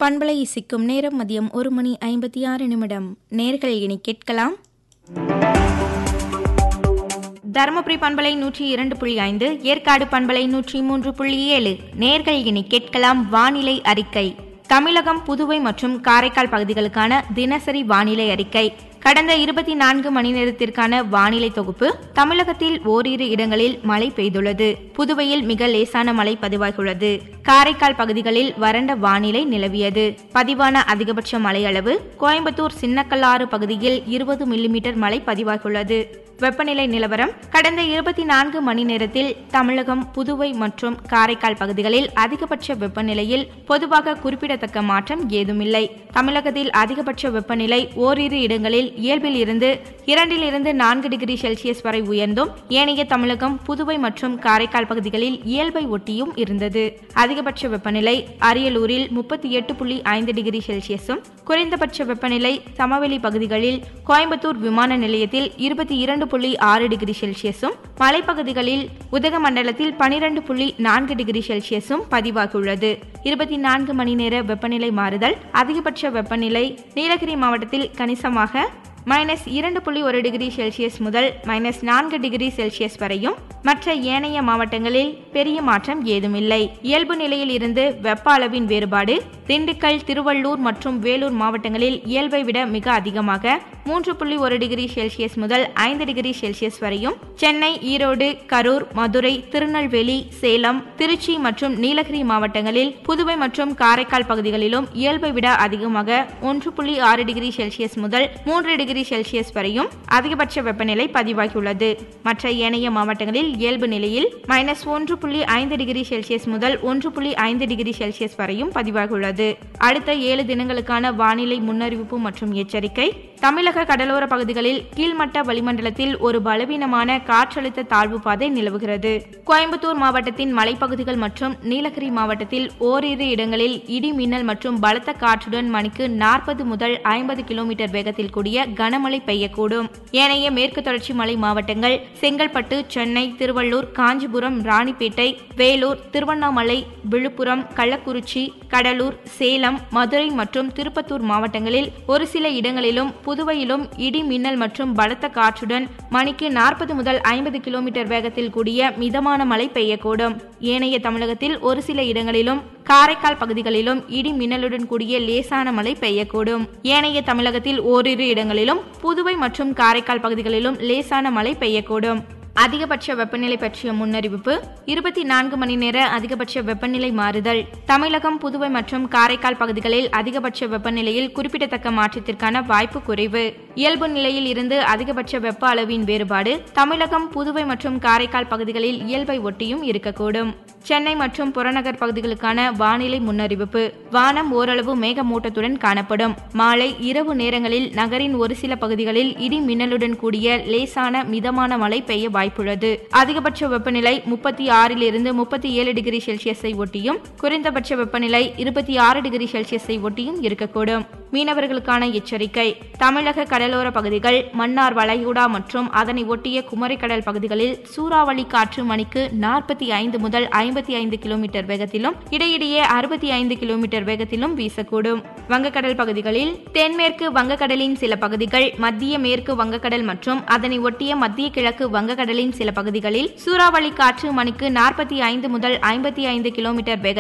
பண்பலை இசைக்கும் நேரம் மதியம் ஒரு மணி ஐம்பத்தி ஆறு நிமிடம் நேர்கள் இனி கேட்கலாம் தருமபுரி பண்பலை நூற்றி இரண்டு புள்ளி ஐந்து ஏற்காடு பண்பலை நூற்றி மூன்று புள்ளி ஏழு நேர்கள் இனி கேட்கலாம் வானிலை அறிக்கை தமிழகம் புதுவை மற்றும் காரைக்கால் பகுதிகளுக்கான தினசரி வானிலை அறிக்கை கடந்த இருபத்தி நான்கு மணி நேரத்திற்கான வானிலை தொகுப்பு தமிழகத்தில் ஓரிரு இடங்களில் மழை பெய்துள்ளது புதுவையில் மிக லேசான மழை பதிவாகியுள்ளது காரைக்கால் பகுதிகளில் வறண்ட வானிலை நிலவியது பதிவான அதிகபட்ச மழை அளவு கோயம்புத்தூர் சின்னக்கல்லாறு பகுதியில் இருபது மில்லிமீட்டர் மழை பதிவாகியுள்ளது வெப்பநிலை நிலவரம் கடந்த இருபத்தி நான்கு மணி நேரத்தில் தமிழகம் புதுவை மற்றும் காரைக்கால் பகுதிகளில் அதிகபட்ச வெப்பநிலையில் பொதுவாக குறிப்பிடத்தக்க மாற்றம் ஏதுமில்லை தமிழகத்தில் அதிகபட்ச வெப்பநிலை ஓரிரு இடங்களில் இயல்பில் இருந்து இரண்டிலிருந்து நான்கு டிகிரி செல்சியஸ் வரை உயர்ந்தும் ஏனைய தமிழகம் புதுவை மற்றும் காரைக்கால் பகுதிகளில் இயல்பை ஒட்டியும் இருந்தது அதிகபட்ச வெப்பநிலை அரியலூரில் முப்பத்தி எட்டு புள்ளி ஐந்து டிகிரி செல்சியஸும் குறைந்தபட்ச வெப்பநிலை சமவெளி பகுதிகளில் கோயம்புத்தூர் விமான நிலையத்தில் இருபத்தி இரண்டு புள்ளி ஆறு டிகிரி செல்சியஸும் மலைப்பகுதிகளில் உதகமண்டலத்தில் பனிரெண்டு புள்ளி நான்கு டிகிரி செல்சியஸும் பதிவாகியுள்ளது இருபத்தி நான்கு மணி நேர வெப்பநிலை மாறுதல் அதிகபட்ச வெப்பநிலை நீலகிரி மாவட்டத்தில் கணிசமாக மைனஸ் இரண்டு புள்ளி ஒரு டிகிரி செல்சியஸ் முதல் மைனஸ் நான்கு டிகிரி செல்சியஸ் வரையும் மற்ற ஏனைய மாவட்டங்களில் பெரிய மாற்றம் ஏதுமில்லை இயல்பு நிலையில் இருந்து வெப்ப அளவின் வேறுபாடு திண்டுக்கல் திருவள்ளூர் மற்றும் வேலூர் மாவட்டங்களில் இயல்பை விட மிக அதிகமாக மூன்று புள்ளி ஒரு டிகிரி செல்சியஸ் முதல் ஐந்து டிகிரி செல்சியஸ் வரையும் சென்னை ஈரோடு கரூர் மதுரை திருநெல்வேலி சேலம் திருச்சி மற்றும் நீலகிரி மாவட்டங்களில் புதுவை மற்றும் காரைக்கால் பகுதிகளிலும் இயல்பை விட அதிகமாக ஒன்று புள்ளி ஆறு டிகிரி செல்சியஸ் முதல் மூன்று டிகிரி செல்சியஸ் வரையும் அதிகபட்ச வெப்பநிலை பதிவாகியுள்ளது மற்ற ஏனைய மாவட்டங்களில் இயல்பு நிலையில் மைனஸ் ஒன்று புள்ளி ஐந்து டிகிரி செல்சியஸ் முதல் ஒன்று புள்ளி ஐந்து டிகிரி செல்சியஸ் வரையும் பதிவாகியுள்ளது அடுத்த ஏழு தினங்களுக்கான வானிலை முன்னறிவிப்பு மற்றும் எச்சரிக்கை தமிழக கடலோர பகுதிகளில் கீழ்மட்ட வளிமண்டலத்தில் ஒரு பலவீனமான காற்றழுத்த தாழ்வு பாதை நிலவுகிறது கோயம்புத்தூர் மாவட்டத்தின் மலைப்பகுதிகள் மற்றும் நீலகிரி மாவட்டத்தில் ஓரிரு இடங்களில் இடி மின்னல் மற்றும் பலத்த காற்றுடன் மணிக்கு நாற்பது முதல் ஐம்பது கிலோமீட்டர் வேகத்தில் கூடிய கனமழை பெய்யக்கூடும் ஏனைய மேற்கு தொடர்ச்சி மலை மாவட்டங்கள் செங்கல்பட்டு சென்னை திருவள்ளூர் காஞ்சிபுரம் ராணிப்பேட்டை வேலூர் திருவண்ணாமலை விழுப்புரம் கள்ளக்குறிச்சி கடலூர் சேலம் மதுரை மற்றும் திருப்பத்தூர் மாவட்டங்களில் ஒரு சில இடங்களிலும் புதுவையிலும் இடி மின்னல் மற்றும் பலத்த காற்றுடன் மணிக்கு நாற்பது முதல் ஐம்பது கிலோமீட்டர் வேகத்தில் கூடிய மிதமான மழை பெய்யக்கூடும் ஏனைய தமிழகத்தில் ஒரு சில இடங்களிலும் காரைக்கால் பகுதிகளிலும் இடி மின்னலுடன் கூடிய லேசான மழை பெய்யக்கூடும் ஏனைய தமிழகத்தில் ஓரிரு இடங்களிலும் புதுவை மற்றும் காரைக்கால் பகுதிகளிலும் லேசான மழை பெய்யக்கூடும் அதிகபட்ச வெப்பநிலை பற்றிய முன்னறிவிப்பு இருபத்தி நான்கு மணி நேர அதிகபட்ச வெப்பநிலை மாறுதல் தமிழகம் புதுவை மற்றும் காரைக்கால் பகுதிகளில் அதிகபட்ச வெப்பநிலையில் குறிப்பிடத்தக்க மாற்றத்திற்கான வாய்ப்பு குறைவு இயல்பு நிலையில் இருந்து அதிகபட்ச வெப்ப அளவின் வேறுபாடு தமிழகம் புதுவை மற்றும் காரைக்கால் பகுதிகளில் இயல்பை ஒட்டியும் இருக்கக்கூடும் சென்னை மற்றும் புறநகர் பகுதிகளுக்கான வானிலை முன்னறிவிப்பு வானம் ஓரளவு மேகமூட்டத்துடன் காணப்படும் மாலை இரவு நேரங்களில் நகரின் ஒரு சில பகுதிகளில் இடி மின்னலுடன் கூடிய லேசான மிதமான மழை பெய்ய வாய்ப்புள்ளது அதிகபட்ச வெப்பநிலை முப்பத்தி ஆறில் இருந்து முப்பத்தி ஏழு டிகிரி செல்சியஸை ஒட்டியும் குறைந்தபட்ச வெப்பநிலை இருபத்தி ஆறு டிகிரி செல்சியஸை ஒட்டியும் இருக்கக்கூடும் மீனவர்களுக்கான எச்சரிக்கை தமிழக கடலோர பகுதிகள் மன்னார் வளைகுடா மற்றும் அதனை ஒட்டிய குமரிக்கடல் பகுதிகளில் சூறாவளி காற்று மணிக்கு நாற்பத்தி ஐந்து முதல் ஐம்பத்தி ஐந்து கிலோமீட்டர் வேகத்திலும் இடையிடையே அறுபத்தி ஐந்து கிலோமீட்டர் வேகத்திலும் வீசக்கூடும் வங்கக்கடல் பகுதிகளில் தென்மேற்கு வங்கக்கடலின் சில பகுதிகள் மத்திய மேற்கு வங்கக்கடல் மற்றும் அதனை ஒட்டிய மத்திய கிழக்கு வங்கக்கடலின் சில பகுதிகளில் சூறாவளி காற்று மணிக்கு நாற்பத்தி ஐந்து முதல் ஐம்பத்தி ஐந்து கிலோமீட்டர் வேகத்தில்